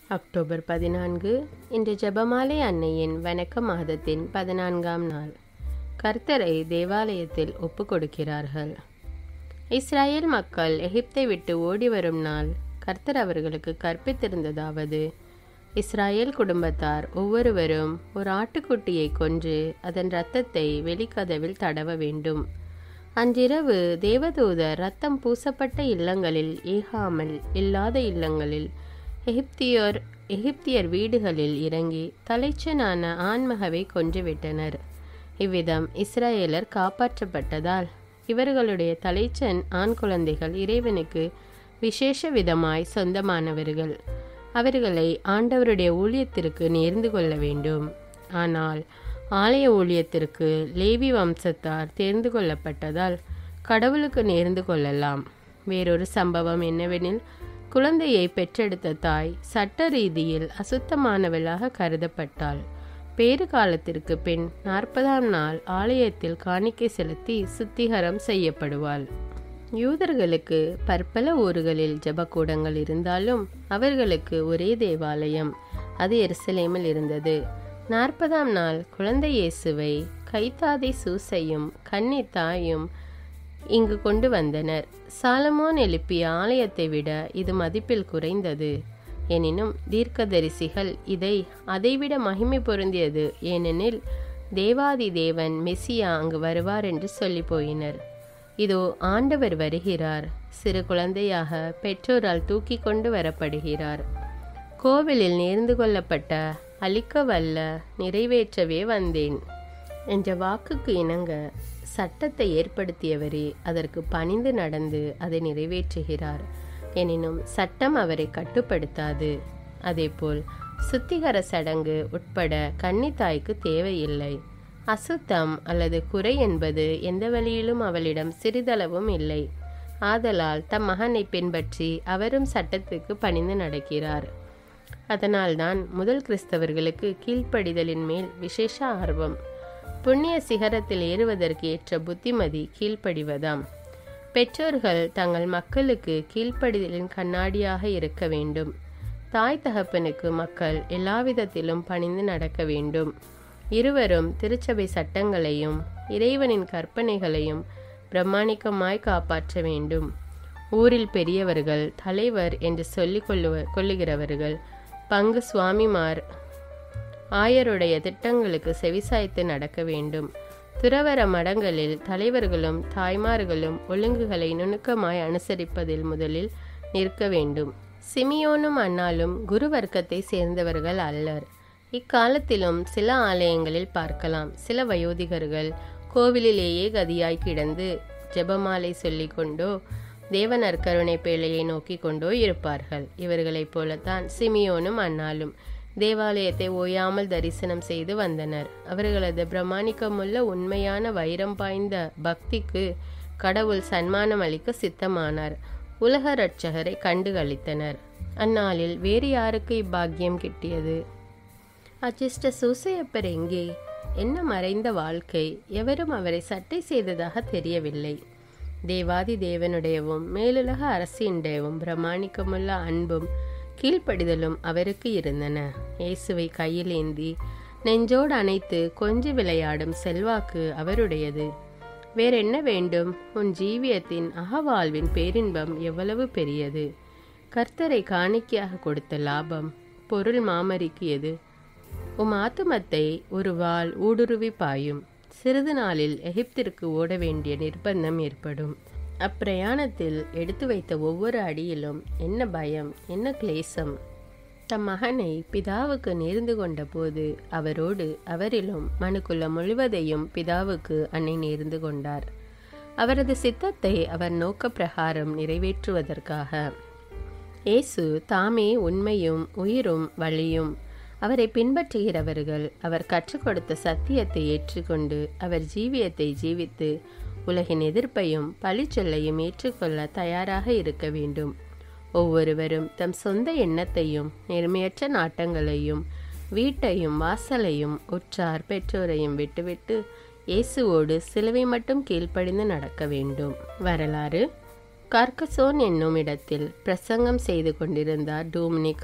October பதினான்கு இன்று ஜெபமாலை அன்னையின் வணக்க மாதத்தின் பதினான்காம் நாள் கர்த்தரை தேவாலயத்தில் ஒப்பு கொடுக்கிறார்கள் இஸ்ராயேல் மக்கள் எகிப்தை விட்டு ஓடி வரும் நாள் கர்த்தர் அவர்களுக்கு கற்பித்திருந்ததாவது இஸ்ராயேல் குடும்பத்தார் ஒவ்வொருவரும் ஒரு ஆட்டுக்குட்டியை கொன்று அதன் இரத்தத்தை வெளிக்கதவில் தடவ வேண்டும் அன்றிரவு தேவதூதர் ரத்தம் பூசப்பட்ட இல்லங்களில் ஏகாமல் இல்லாத இல்லங்களில் எகிப்தியோர் எகிப்தியர் வீடுகளில் இறங்கி தலைச்சனான ஆண்மகவை கொன்றுவிட்டனர் இவ்விதம் இஸ்ரேலர் காப்பாற்றப்பட்டதால் இவர்களுடைய தலைச்சன் ஆண் குழந்தைகள் இறைவனுக்கு விசேஷ விதமாய் சொந்தமானவர்கள் அவர்களை ஆண்டவருடைய ஊழியத்திற்கு நேர்ந்து கொள்ள வேண்டும் ஆனால் ஆலய ஊழியத்திற்கு லேவி வம்சத்தார் தேர்ந்து கொள்ளப்பட்டதால் கடவுளுக்கு நேர்ந்து கொள்ளலாம் வேறொரு சம்பவம் என்னவெனில் குழந்தையை பெற்றெடுத்த தாய் சட்ட ரீதியில் அசுத்தமானவளாக கருதப்பட்டாள் பேறு காலத்திற்கு பின் நாற்பதாம் நாள் ஆலயத்தில் காணிக்கை செலுத்தி சுத்திகரம் செய்யப்படுவாள் யூதர்களுக்கு பற்பல ஊர்களில் ஜபக்கூடங்கள் இருந்தாலும் அவர்களுக்கு ஒரே தேவாலயம் அது எருசலேமில் இருந்தது நாற்பதாம் நாள் குழந்தை இயேசுவை கைத்தாதை சூசையும் கன்னி தாயும் இங்கு கொண்டு வந்தனர் சாலமோன் எழுப்பிய ஆலயத்தை விட இது மதிப்பில் குறைந்தது எனினும் தீர்க்கதரிசிகள் இதை அதைவிட மகிமை பொருந்தியது ஏனெனில் தேவாதி தேவன் மெசியா அங்கு வருவார் என்று சொல்லி போயினர் இதோ ஆண்டவர் வருகிறார் சிறு குழந்தையாக பெற்றோரால் தூக்கி கொண்டு வரப்படுகிறார் கோவிலில் நேர்ந்து கொள்ளப்பட்ட அழிக்க வல்ல நிறைவேற்றவே வந்தேன் என்ற வாக்குக்கு இணங்க சட்டத்தை ஏற்படுத்தியவரே அதற்கு பணிந்து நடந்து அதை நிறைவேற்றுகிறார் எனினும் சட்டம் அவரை கட்டுப்படுத்தாது அதேபோல் சுத்திகர சடங்கு உட்பட கன்னித்தாய்க்கு தேவையில்லை அசுத்தம் அல்லது குறை என்பது எந்த வழியிலும் அவளிடம் சிறிதளவும் இல்லை ஆதலால் தம் மகனை பின்பற்றி அவரும் சட்டத்துக்கு பணிந்து நடக்கிறார் அதனால்தான் முதல் கிறிஸ்தவர்களுக்கு கீழ்ப்படிதலின் மேல் விசேஷ ஆர்வம் புண்ணிய சிகரத்தில் ஏறுவதற்கு ஏற்ற புத்திமதி கீழ்ப்படிவதாம் பெற்றோர்கள் தங்கள் மக்களுக்கு கீழ்ப்படிதலின் கண்ணாடியாக இருக்க வேண்டும் தாய் தகப்பனுக்கு மக்கள் எல்லாவிதத்திலும் பணிந்து நடக்க வேண்டும் இருவரும் திருச்சபை சட்டங்களையும் இறைவனின் கற்பனைகளையும் பிரமாணிக்கமாய் காப்பாற்ற வேண்டும் ஊரில் பெரியவர்கள் தலைவர் என்று சொல்லிக் கொள்ளுவ கொள்ளுகிறவர்கள் பங்கு சுவாமிமார் ஆயருடைய திட்டங்களுக்கு செவிசாய்த்து நடக்க வேண்டும் துறவர மடங்களில் தலைவர்களும் தாய்மார்களும் ஒழுங்குகளை நுணுக்கமாய் அனுசரிப்பதில் முதலில் நிற்க வேண்டும் சிமியோனும் அண்ணாலும் குரு வர்க்கத்தை சேர்ந்தவர்கள் அல்லர் இக்காலத்திலும் சில ஆலயங்களில் பார்க்கலாம் சில வயோதிகர்கள் கோவிலிலேயே கதியாய் கிடந்து ஜெபமாலை சொல்லிக்கொண்டோ தேவனர் கருணை பேழையை நோக்கி கொண்டோ இருப்பார்கள் இவர்களைப் போலத்தான் சிமியோனும் அண்ணாலும் தேவாலயத்தை ஓயாமல் தரிசனம் செய்து வந்தனர் அவர்களது பிரமாணிக்கமுள்ள உண்மையான வைரம் பாய்ந்த பக்திக்கு கடவுள் சன்மானம் அளிக்க சித்தமானார் உலக ரட்சகரை கண்டு களித்தனர் அந்நாளில் வேறு யாருக்கு இப்பாக்கியம் கிட்டியது அச்சிஷ்ட சூசையப்பர் எங்கே என்ன மறைந்த வாழ்க்கை எவரும் அவரை சட்டை செய்ததாக தெரியவில்லை தேவாதி தேவனுடையவும் மேலுலக அரசியுடையவும் பிரமாணிக்கமுள்ள அன்பும் கீழ்ப்படிதலும் அவருக்கு இருந்தன இயேசுவை கையில் ஏந்தி நெஞ்சோடு அணைத்து கொஞ்சி விளையாடும் செல்வாக்கு அவருடையது வேறென்ன வேண்டும் உன் ஜீவியத்தின் அகவாழ்வின் பேரின்பம் எவ்வளவு பெரியது கர்த்தரை காணிக்கையாக கொடுத்த லாபம் பொருள் மாமரிக்கியது உம் ஆத்துமத்தை ஒரு வாள் ஊடுருவி பாயும் சிறிது நாளில் எகிப்திற்கு ஓட வேண்டிய நிர்பந்தம் ஏற்படும் அப்பிரயாணத்தில் எடுத்து வைத்த ஒவ்வொரு அடியிலும் என்ன பயம் என்ன கிளேசம் தம் மகனை பிதாவுக்கு நேர்ந்து கொண்ட போது அவரோடு அவரிலும் மனுக்குள்ள முழுவதையும் பிதாவுக்கு அன்னை நேர்ந்து கொண்டார் அவரது சித்தத்தை அவர் நோக்க பிரகாரம் நிறைவேற்றுவதற்காக இயேசு தாமே உண்மையும் உயிரும் வழியும் அவரை பின்பற்றுகிறவர்கள் அவர் கற்றுக் கொடுத்த சத்தியத்தை ஏற்றுக்கொண்டு அவர் ஜீவியத்தை ஜீவித்து உலகின் எதிர்ப்பையும் பழிச்சொல்லையும் ஏற்றுக்கொள்ள தயாராக இருக்க வேண்டும் ஒவ்வொருவரும் தம் சொந்த எண்ணத்தையும் நேர்மையற்ற நாட்டங்களையும் வீட்டையும் வாசலையும் உற்றார் பெற்றோரையும் விட்டுவிட்டு இயேசுவோடு சிலுவை மட்டும் கீழ்ப்படிந்து நடக்க வேண்டும் வரலாறு கார்கசோன் என்னும் இடத்தில் பிரசங்கம் செய்து கொண்டிருந்தார் டூமினிக்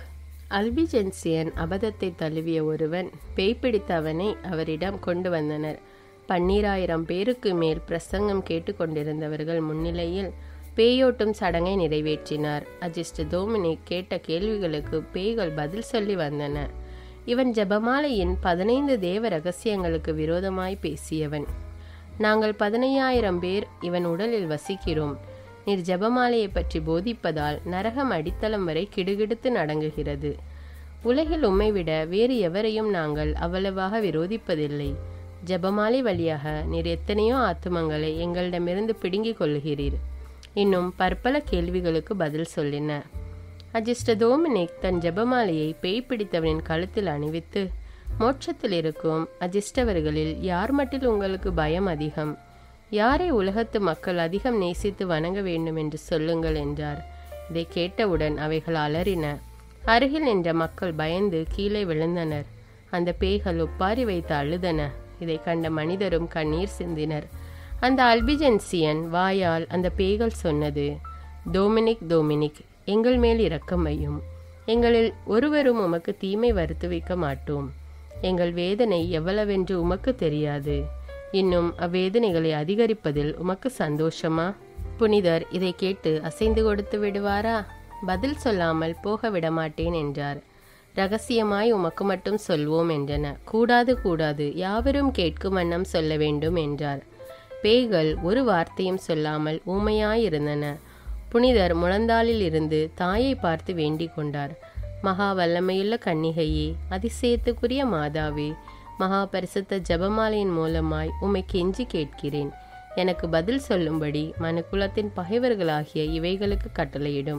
அல்பிஜென்சியன் அபதத்தை தழுவிய ஒருவன் பேய் பிடித்த அவனை அவரிடம் கொண்டு வந்தனர் பன்னீராயிரம் பேருக்கு மேல் பிரசங்கம் கேட்டுக்கொண்டிருந்தவர்கள் முன்னிலையில் பேயோட்டும் சடங்கை நிறைவேற்றினார் அஜிஸ்ட் தோமினிக் கேட்ட கேள்விகளுக்கு பேய்கள் பதில் சொல்லி வந்தன இவன் ஜெபமாலையின் பதினைந்து தேவ ரகசியங்களுக்கு விரோதமாய் பேசியவன் நாங்கள் பதினையாயிரம் பேர் இவன் உடலில் வசிக்கிறோம் நீர் ஜெபமாலையை பற்றி போதிப்பதால் நரகம் அடித்தளம் வரை கிடுகிடுத்து நடங்குகிறது உலகில் உம்மை விட வேறு எவரையும் நாங்கள் அவ்வளவாக விரோதிப்பதில்லை ஜெபமாலை வழியாக நீர் எத்தனையோ ஆத்துமங்களை எங்களிடமிருந்து பிடுங்கிக் கொள்கிறீர் இன்னும் பற்பல கேள்விகளுக்கு பதில் சொல்லின அஜிஸ்ட தோமினிக் தன் ஜெபமாலையை பேய் பிடித்தவனின் கழுத்தில் அணிவித்து மோட்சத்தில் இருக்கும் அஜிஸ்டவர்களில் யார் மட்டில் உங்களுக்கு பயம் அதிகம் யாரை உலகத்து மக்கள் அதிகம் நேசித்து வணங்க வேண்டும் என்று சொல்லுங்கள் என்றார் இதை கேட்டவுடன் அவைகள் அலறின அருகில் நின்ற மக்கள் பயந்து கீழே விழுந்தனர் அந்த பேய்கள் ஒப்பாரி வைத்து அழுதன இதை கண்ட மனிதரும் கண்ணீர் சிந்தினர் அந்த அல்பிஜென்சியன் வாயால் அந்த பேய்கள் சொன்னது டோமினிக் டோமினிக் எங்கள் மேல் இரக்கம் வையும் எங்களில் ஒருவரும் உமக்கு தீமை வருத்து வைக்க மாட்டோம் எங்கள் வேதனை எவ்வளவென்று உமக்கு தெரியாது இன்னும் அவ்வேதனைகளை அதிகரிப்பதில் உமக்கு சந்தோஷமா புனிதர் இதை கேட்டு அசைந்து கொடுத்து விடுவாரா பதில் சொல்லாமல் போக விடமாட்டேன் என்றார் ரகசியமாய் உமக்கு மட்டும் சொல்வோம் என்றன கூடாது கூடாது யாவரும் கேட்கும் வண்ணம் சொல்ல வேண்டும் என்றார் பேய்கள் ஒரு வார்த்தையும் சொல்லாமல் ஊமையாயிருந்தன புனிதர் முழந்தாளில் இருந்து தாயை பார்த்து வேண்டிக் கொண்டார் மகா வல்லமையுள்ள கன்னிகையே அதிசயத்துக்குரிய மாதாவே மகா பரிசுத்த ஜபமாலையின் மூலமாய் உம்மை கெஞ்சி கேட்கிறேன் எனக்கு பதில் சொல்லும்படி மனுக்குலத்தின் பகைவர்களாகிய இவைகளுக்கு கட்டளையிடும்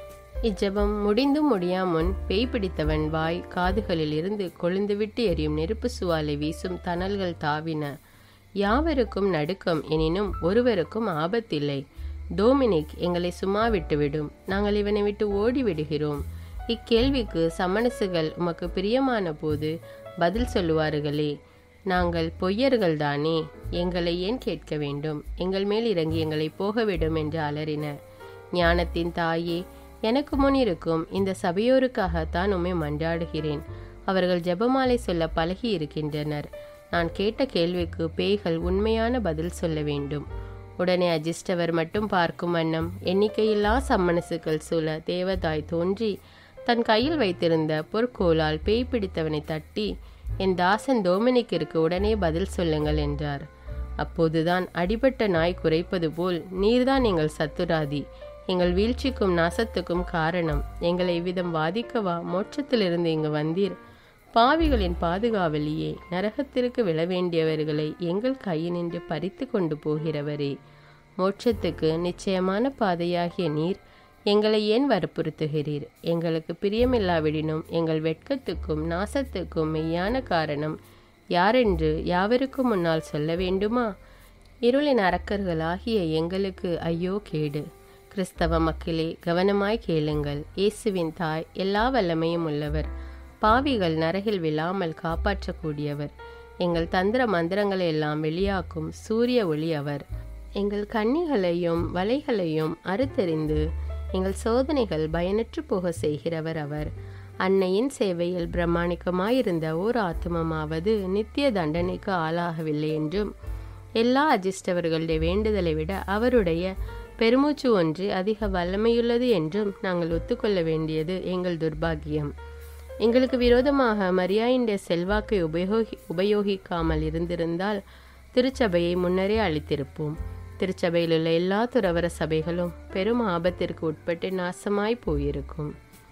இஜெபம் முடிந்தும் முடியாமுன் பேய் பிடித்தவன் வாய் காதுகளில் இருந்து கொழுந்துவிட்டு எரியும் நெருப்பு சுவாலை வீசும் தணல்கள் தாவின யாவருக்கும் நடுக்கம் எனினும் ஒருவருக்கும் ஆபத்தில்லை டோமினிக் எங்களை சும்மா விட்டுவிடும் நாங்கள் இவனை விட்டு ஓடி விடுகிறோம் இக்கேள்விக்கு சமணசுகள் உமக்கு பிரியமான போது பதில் சொல்லுவார்களே நாங்கள் பொய்யர்கள் தானே எங்களை ஏன் கேட்க வேண்டும் எங்கள் மேல் இறங்கி எங்களை போகவிடும் என்று அலறின ஞானத்தின் தாயே எனக்கு முன் இருக்கும் இந்த சபையோருக்காகத்தான் உம்மை மன்றாடுகிறேன் அவர்கள் ஜெபமாலை சொல்ல பழகி இருக்கின்றனர் நான் கேட்ட கேள்விக்கு பேய்கள் உண்மையான பதில் சொல்ல வேண்டும் உடனே அஜிஸ்டவர் மட்டும் பார்க்கும் வண்ணம் எண்ணிக்கையில்லா சம்மனசுகள் சூழ தேவதாய் தோன்றி தன் கையில் வைத்திருந்த பொற்கோளால் பேய் பிடித்தவனை தட்டி என் தாசன் டோமினிக்கிற்கு உடனே பதில் சொல்லுங்கள் என்றார் அப்போதுதான் அடிபட்ட நாய் குறைப்பது போல் நீர்தான் எங்கள் சத்துராதி எங்கள் வீழ்ச்சிக்கும் நாசத்துக்கும் காரணம் எங்களை இவ்விதம் வாதிக்கவா மோட்சத்திலிருந்து இங்கு வந்தீர் பாவிகளின் பாதுகாவலியே நரகத்திற்கு விழ வேண்டியவர்களை எங்கள் கையினின்று பறித்து கொண்டு போகிறவரே மோட்சத்துக்கு நிச்சயமான பாதையாகிய நீர் எங்களை ஏன் வற்புறுத்துகிறீர் எங்களுக்கு பிரியமில்லாவிடினும் எங்கள் வெட்கத்துக்கும் நாசத்துக்கும் மெய்யான காரணம் யாரென்று யாவருக்கும் முன்னால் சொல்ல வேண்டுமா இருளின் அரக்கர்களாகிய எங்களுக்கு ஐயோ கேடு கிறிஸ்தவ மக்களே கவனமாய் கேளுங்கள் இயேசுவின் தாய் எல்லா வல்லமையும் உள்ளவர் பாவிகள் நரகில் விழாமல் காப்பாற்றக்கூடியவர் எங்கள் தந்திர மந்திரங்களை எல்லாம் வெளியாக்கும் சூரிய ஒளி அவர் எங்கள் கண்ணிகளையும் வலைகளையும் அறுத்தெறிந்து எங்கள் சோதனைகள் பயனற்று போக செய்கிறவர் அவர் அன்னையின் சேவையில் பிரமாணிக்கமாயிருந்த ஓர் ஆத்மமாவது நித்திய தண்டனைக்கு ஆளாகவில்லை என்றும் எல்லா அஜிஸ்டவர்களுடைய வேண்டுதலை விட அவருடைய பெருமூச்சு ஒன்று அதிக வல்லமையுள்ளது என்றும் நாங்கள் ஒத்துக்கொள்ள வேண்டியது எங்கள் துர்பாகியம் எங்களுக்கு விரோதமாக மரியாயின்டைய செல்வாக்கை உபயோகி உபயோகிக்காமல் இருந்திருந்தால் திருச்சபையை முன்னரே அளித்திருப்போம் திருச்சபையில் உள்ள எல்லா துறவர சபைகளும் பெரும் ஆபத்திற்கு உட்பட்டு நாசமாய் போயிருக்கும்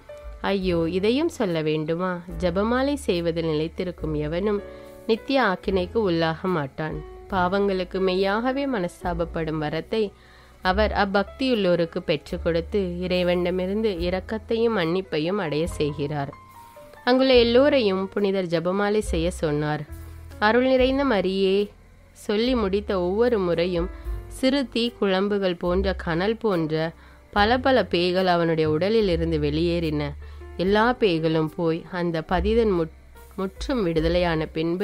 ஐயோ இதையும் சொல்ல வேண்டுமா ஜபமாலை செய்வதில் நிலைத்திருக்கும் எவனும் நித்திய ஆக்கினைக்கு உள்ளாக மாட்டான் பாவங்களுக்கு மெய்யாகவே மனஸ்தாபப்படும் வரத்தை அவர் அப்பக்தியுள்ளோருக்கு பெற்றுக் கொடுத்து இறைவனிடமிருந்து இரக்கத்தையும் மன்னிப்பையும் அடைய செய்கிறார் அங்குள்ள எல்லோரையும் புனிதர் ஜபமாலை செய்ய சொன்னார் அருள் நிறைந்த மரியே சொல்லி முடித்த ஒவ்வொரு முறையும் சிறு தீ குழம்புகள் போன்ற கனல் போன்ற பல பல பேய்கள் அவனுடைய உடலில் இருந்து வெளியேறின எல்லா பேய்களும் போய் அந்த பதிதன் முட் முற்றும் விடுதலையான பின்பு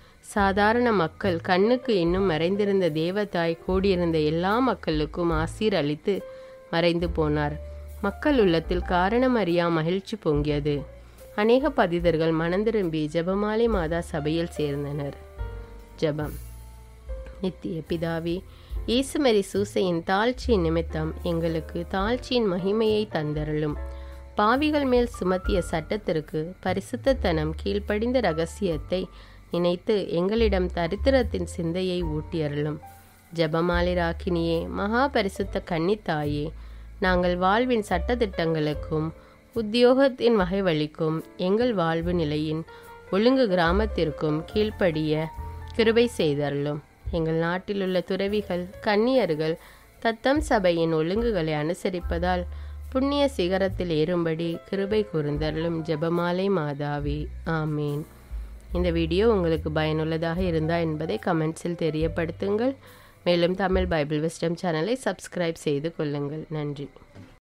சாதாரண மக்கள் கண்ணுக்கு இன்னும் மறைந்திருந்த தேவதாய் கூடியிருந்த எல்லா மக்களுக்கும் ஆசீர் அளித்து மறைந்து போனார் மக்கள் உள்ளத்தில் காரணம் அறியா மகிழ்ச்சி பொங்கியது அநேக பதிதர்கள் மனந்திரும்பி ஜெபமாலை மாதா சபையில் சேர்ந்தனர் ஜெபம் நித்திய பிதாவே இயேசுமரி சூசையின் தாழ்ச்சியின் நிமித்தம் எங்களுக்கு தாழ்ச்சியின் மகிமையை தந்தருளும் பாவிகள் மேல் சுமத்திய சட்டத்திற்கு பரிசுத்தத்தனம் கீழ்ப்படிந்த ரகசியத்தை நினைத்து எங்களிடம் தரித்திரத்தின் சிந்தையை ஊட்டியருளும் ஜபமாலை ராக்கினியே மகா பரிசுத்த கன்னித்தாயே நாங்கள் வாழ்வின் சட்டத்திட்டங்களுக்கும் உத்தியோகத்தின் வகைவழிக்கும் எங்கள் வாழ்வு நிலையின் ஒழுங்கு கிராமத்திற்கும் கீழ்ப்படிய கிருபை செய்தருளும் எங்கள் நாட்டிலுள்ள துறவிகள் கன்னியர்கள் தத்தம் சபையின் ஒழுங்குகளை அனுசரிப்பதால் புண்ணிய சிகரத்தில் ஏறும்படி கிருபை கூர்ந்தருளும் ஜெபமாலை மாதாவே ஆமீன் இந்த வீடியோ உங்களுக்கு பயனுள்ளதாக இருந்தா என்பதை கமெண்ட்ஸில் தெரியப்படுத்துங்கள் மேலும் தமிழ் பைபிள் விஸ்டம் சேனலை சப்ஸ்கிரைப் செய்து கொள்ளுங்கள் நன்றி